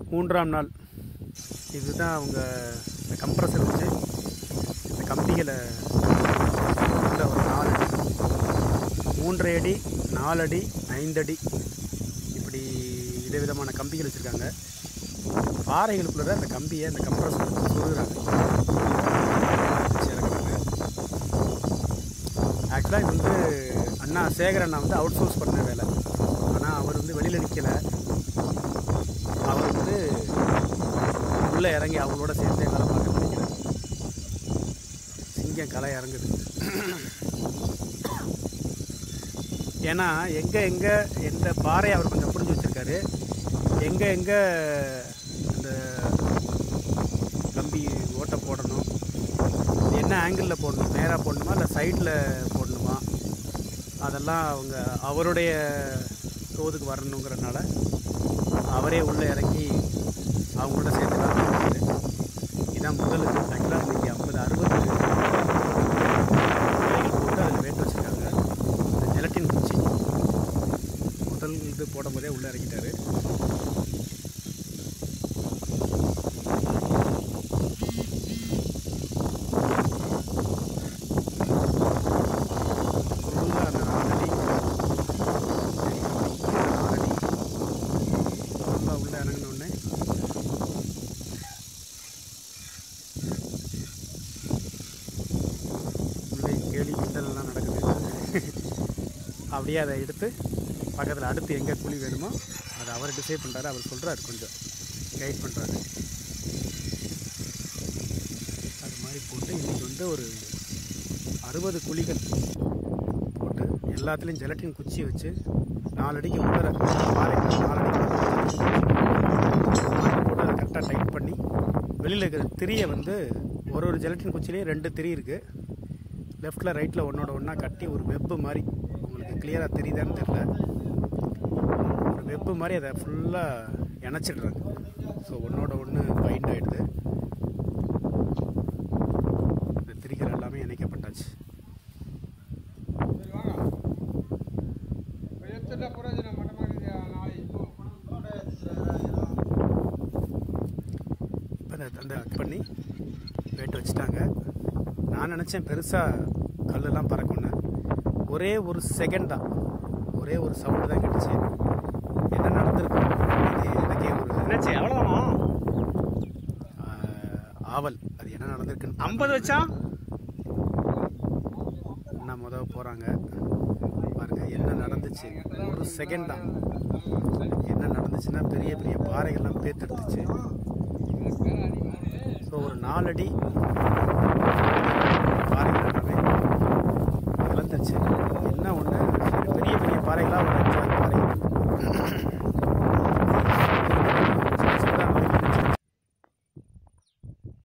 மூன்றாம் நாள் இதுதான் அவங்க இந்த கம்ப்ரஸர் வச்சு இந்த கம்பிகளை உள்ள ஒரு நாலு அடி மூன்றரை அடி நாலு அடி ஐந்தடி இப்படி விதவிதமான கம்பிகள் வச்சுருக்காங்க பாறைகளுக்குள்ள அந்த கம்பியை அந்த கம்ப்ரஸர் வச்சு சொருகிறாங்க வச்சு இறக்குறாங்க ஆக்சுவலாக இது வந்து அண்ணா சேகர் அண்ணா வந்து அவுட் சோர்ஸ் பண்ண வேலை ஆனால் அவர் வந்து வெளியில் நிற்கலை அவர் வந்து உள்ளே இறங்கி அவங்களோட சேர்ந்தே வேலை பார்க்க நினைக்கிறார் சிங்கம் களை இறங்குது ஏன்னா எங்கே எங்கே எந்த பாறை அவர் கொஞ்சம் புரிஞ்சு வச்சுருக்காரு எங்கே எங்கே அந்த கம்பி ஓட்டை போடணும் இது என்ன ஆங்கிளில் போடணும் நேராக போடணுமா இல்லை சைடில் போடணுமா அதெல்லாம் அவங்க அவருடைய தோதுக்கு வரணுங்கிறனால அவரே உள்ளே இறங்கி அவங்களோட சேர்த்து வேலை பார்க்குறாரு இதான் முதல் ஆக்சுவலாக இன்றைக்கி ஐம்பது அறுபது வேலைகள் போட்டு அதில் வேட்டு வச்சுருக்காங்க இந்த ஜெலட்டின் குச்சி முதல் இது போடும்போதே உள்ளே இறக்கிட்டாரு ஃபுல்லாக அந்த நாலடி நாலடி ஃபுல்லாக உள்ளே இறங்கின உடனே உள்ளே கேலி கிண்டல்லாம் நடக்குது அப்படியே அதை எடுத்து பக்கத்தில் அடுத்து எங்கே குழி வேணுமோ அதை அவர் டிசைட் பண்ணுறாரு அவர் சொல்கிறாரு கொஞ்சம் கைட் பண்ணுறாரு அது மாதிரி போட்டு இன்றைக்கி வந்து ஒரு அறுபது குழிகள் போட்டு எல்லாத்துலேயும் ஜெலட்டின் குச்சி வச்சு நாலடிக்கு உள்ளர பாறை நாலடிக்கு போட்டு அதை கரெக்டாக டைட் பண்ணி வெளியில் இருக்கிற திரியை வந்து ஒரு ஒரு ஜெலட்டின் குச்சிலேயும் ரெண்டு திரி இருக்குது லெஃப்ட்டில் ரைட்டில் ஒன்றோட ஒன்றா கட்டி ஒரு வெப்பு மாதிரி உங்களுக்கு கிளியராக தெரியுதான்னு தெரில ஒரு வெப்பு மாதிரி அதை ஃபுல்லாக இணைச்சிடுறாங்க ஸோ ஒன்றோட ஒன்று பைண்ட் ஆகிடுது இந்த திரிகள் எல்லாமே இணைக்கப்பட்டாச்சு இப்போ அந்த அந்த கட் பண்ணி வெயிட் வச்சுட்டாங்க நான் நினச்சேன் பெருசாக கல்லெல்லாம் பறக்கும்னு ஒரே ஒரு செகண்ட் தான் ஒரே ஒரு சவுண்டு தான் கிடச்சி என்ன நடந்திருக்கும் இது எனக்கே ஒரு என்னாச்சு அவ்வளோதானா ஆஹ், ஆவல் அது என்ன நடந்திருக்குன்னு ஐம்பது வச்சா என்ன முத போகிறாங்க பாருங்க என்ன நடந்துச்சு ஒரு செகண்ட் தான் என்ன நடந்துச்சுன்னா பெரிய பெரிய பாறைகள்லாம் பேத்தெடுத்துச்சு ஸோ ஒரு நாலடி பாறைகள் எல்லாமே கலந்துச்சு என்ன ஒன்று பெரிய பெரிய பாறைகளாக ஒரு